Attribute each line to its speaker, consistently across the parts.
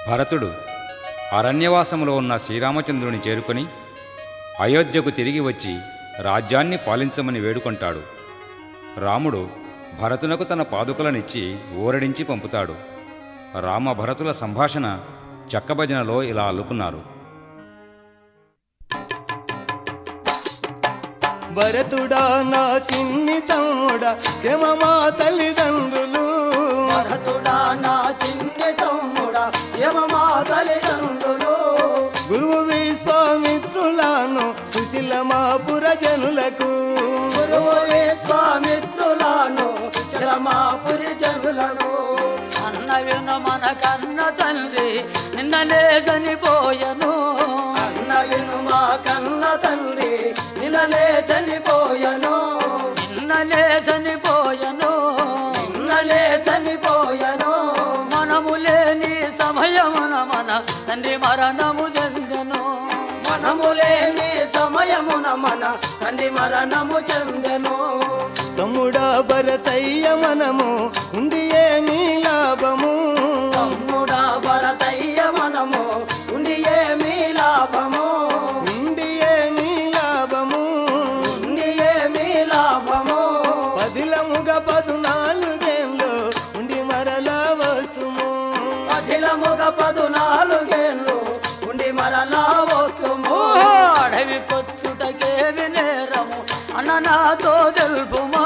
Speaker 1: భరతుడు అరణ్యవాసములో ఉన్న శ్రీరామచంద్రుని చేరుకొని అయోధ్యకు తిరిగి వచ్చి రాజ్యాన్ని పాలించమని వేడుకొంటాడు రాముడు భరతునకు తన పాదుకలనిచ్చి ఊరడించి పంపుతాడు రామ భరతుల సంభాషణ చక్కభజనలో ఇలా అల్లుకున్నారు
Speaker 2: భరతుడా నా చిన్ని తమ్ముడా క్షమ మా తల్లిదండ్రులు
Speaker 3: భరతుడా నా చిన్ని తమ్ముడా యమ మా తల్లిదండ్రులు
Speaker 2: గురువు విశ్వామిత్రులను సుశీల మా పురజనులకు
Speaker 3: గురువు విశ్వామిత్రులను శ్రమాపురి జనులను
Speaker 4: అన్న విను మన కన్న తండ్రి నిన్నలే చనిపోయను
Speaker 3: అన్న విను మా కన్న తండ్రి నిలలే చనిపోయను
Speaker 4: నిన్నలే చనిపోయను
Speaker 3: నిన్నలే చనిపోయను
Speaker 4: మనము లేని సమయమున మన తండ్రి మరణము చెందెను
Speaker 3: మనము లేని సమయమున మన తండ్రి మరణము చెందెను
Speaker 2: తమ్ముడా భరతయ్య మనము ఉంది ఏమీ లాభము
Speaker 3: తమ్ముడా భరతయ్య మనము ఉండి ఏమీ లాభము
Speaker 2: ఉంది ఏమీ లాభము
Speaker 3: ఉండి ఏమీ లాభము
Speaker 2: పదిలముగ పదునాలుగేళ్ళు ఉండి మరలా వస్తుము
Speaker 3: పదిలముగ పదునాలుగేళ్ళు ఉండి మరలా పోతుము
Speaker 4: ఓ అడవి కొచ్చుటకేమి నేరము అన్న నాతో తెలుపుమా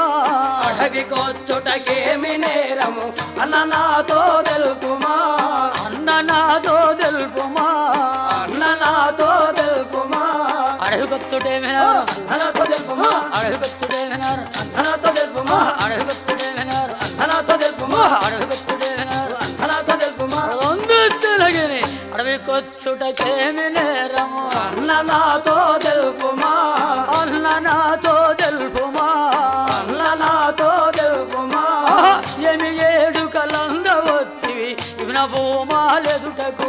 Speaker 3: అడవికొచ్చుటకేమి నేరము అన్న నాతో తెలుపుమా
Speaker 4: అన్న నాతో తెలుపుమా
Speaker 3: అన్న నాతో తెలుపుమా
Speaker 4: అడవి కొచ్చుటేమి నేరం
Speaker 3: అన్నతో తెలుపుమా
Speaker 4: అడవి కొచ్చుటేమి నేరం
Speaker 3: అన్నతో తెలుపుమా
Speaker 4: అడవి కొచ్చుటేమి నేరం
Speaker 3: అన్నతో తెలుపుమా
Speaker 4: అడవి కొచ్చుటేమి నేరం
Speaker 3: అన్నతో తెలుపుమా
Speaker 4: రొందు తిలగిరి అడవి కొచ్చుటకేమి నేరము
Speaker 3: అన్న నాతో తెలుపుమా
Speaker 4: అన్న నాతో తెలుపుమా
Speaker 3: అన్న నాతో తెలుపుమా
Speaker 4: ఆహా, ఏమి ఏడు కలంద వచ్చివి ఇవిన భూమాలెదుటకు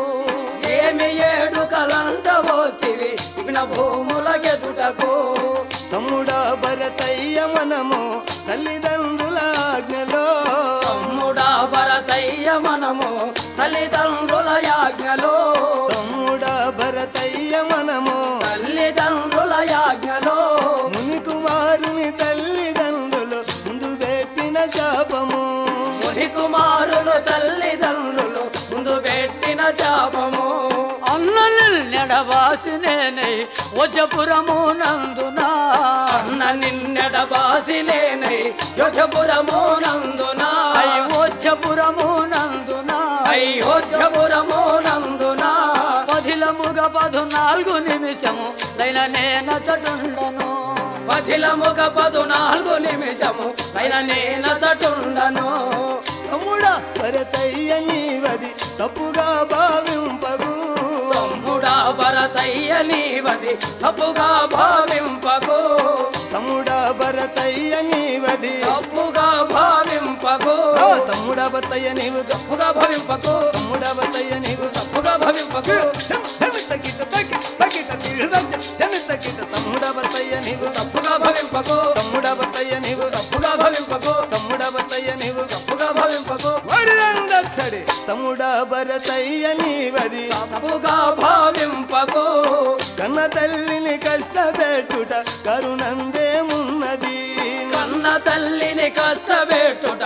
Speaker 3: ఏమి ఏడు కలంట పోతివి ఇవిన భూముల గెదుటకు
Speaker 2: తమ్ముడా భరతయ్య మనము తల్లిదండ్రుల ఆజ్ఞలో
Speaker 3: తమ్ముడా భరతయ్య మనము తల్లిదండ్రుల యాజ్ఞలో
Speaker 2: తమ్ముడా భరతయ్య మనము
Speaker 3: తల్లిదండ్రుల యాజ్ఞలో
Speaker 2: ముని కుమారుని తల్లిదండ్రులు ముందు పెట్టిన శాపము
Speaker 3: ముని కుమారులు తల్లిదండ్రులు ముందు పెట్టిన శాపము
Speaker 4: అన్న నెడవాసి నేనై వజపురము నందునా
Speaker 3: అన్న నిన్నెడ బాసిలేనై యోధపురము నందునా
Speaker 4: అయి వజపురము నందునా
Speaker 3: అయోధ్యపురము నందునా
Speaker 4: పదిలముగ పదునాలుగు నిమిషము లైన నేనచటుండను
Speaker 3: పదిలముగ పదునాలుగు నిమిషము పైన నేనచటుండను
Speaker 2: తమ్ముడా భరతయ్య నీవది తప్పుగా భావింపగు
Speaker 3: తమ్ముడా భరతయ్య నీవది తప్పుగా భావింపకు
Speaker 2: తమ్ముడా భరతయ్య నీవది
Speaker 3: తప్పుగా భావింపకు
Speaker 2: ఓ తమ్ముడా భర్తయ్య నీవు
Speaker 3: తప్పుగా భావింపకు
Speaker 2: తమ్ముడా భర్తయ్య నీవు
Speaker 3: తప్పుగా భావింపకు
Speaker 2: తగిట తగిట తగిట తీర్థ తగిట తమ్ముడా భర్తయ్య నీవు
Speaker 3: తప్పుగా భావింపకు
Speaker 2: తమ్ముడా భర్తయ్య నీవు
Speaker 3: తప్పుగా భావింపకు
Speaker 2: తమ్ముడా భర్తయ్య నీవు
Speaker 3: తప్పుగా భావింపకు
Speaker 2: వడిదందత్తడి తమ్ముడా భరతయ్య నీవది
Speaker 3: తప్పుగా భావింపకు
Speaker 2: కన్న తల్లిని కష్టపెట్టుట కరుణందేమున్నది
Speaker 3: కన్న తల్లిని కష్టపెట్టుట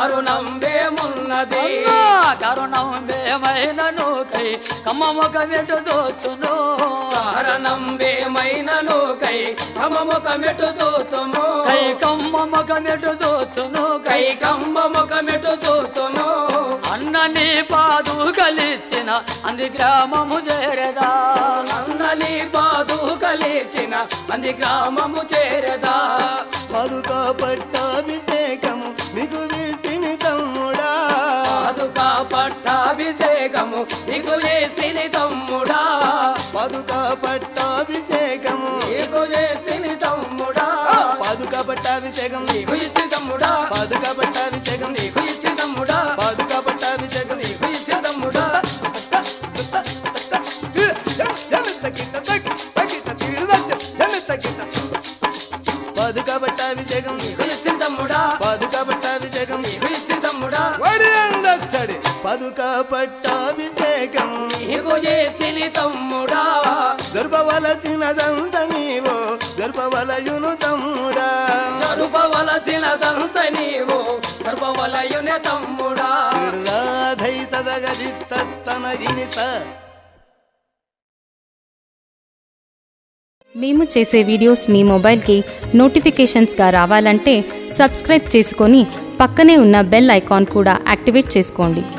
Speaker 3: కరుణంబేమున్నది
Speaker 4: అన్నా కరుణం వేమైనను కై కమ్మముఖ మెటు దోచును
Speaker 3: కారణంబేమైనను కై కమముఖమెటు చూతుము
Speaker 4: కై కమ్మముఖ మెటు దోచును
Speaker 3: కై
Speaker 4: కై
Speaker 3: కమ్మముఖమెటు చూతుము
Speaker 4: అన్న నీ పాదు కలిచిన అంది గ్రామము చేరదా
Speaker 3: నందని పాదు కలిచిన అంది గ్రామము చేరదా
Speaker 2: పదుక పట్టాభిషేకము నీకు వీటిని తమ్ముడా
Speaker 3: పాదుకా పట్టాభిషేకము నీకు చేసిన తమ్ముడా
Speaker 2: పదుక పట్టాభిషేకము
Speaker 3: నీకు చేసిన తమ్ముడా
Speaker 2: పదుక పట్టాభిషేకం
Speaker 3: నీకు ఇచ్చిన తమ్ముడా
Speaker 2: పదుక పట్టాభిషేకం
Speaker 3: నీకు ఇచ్చిన తమ్ముడా
Speaker 2: పదుక పట్టాభిషేకం
Speaker 3: నీకు ఇచ్చిన తమ్ముడా
Speaker 2: పదుక పట్టాభిషేకం
Speaker 3: నీకు ఇచ్చిన తమ్ముడా
Speaker 2: పదుక పట్టాభిషేకం
Speaker 3: నీకు ఇచ్చిన తమ్ముడా
Speaker 2: వడి అందడి పదుక పట్టాభిషేకం అభిషేకం
Speaker 3: నీకు చేసిలి తమ్ముడా
Speaker 2: జరుపవలసినదంత నీవో జరుపవలయును తమ్ముడా
Speaker 3: జరుపవలసినదంత నీవు జరుపవలయునే తమ్ముడా
Speaker 2: రాధైతదగదిత్తన ఇనిత
Speaker 5: మేము చేసే వీడియోస్ మీ మొబైల్కి నోటిఫికేషన్స్గా రావాలంటే సబ్స్క్రైబ్ చేసుకొని పక్కనే ఉన్న బెల్ ఐకాన్ కూడా యాక్టివేట్ చేసుకోండి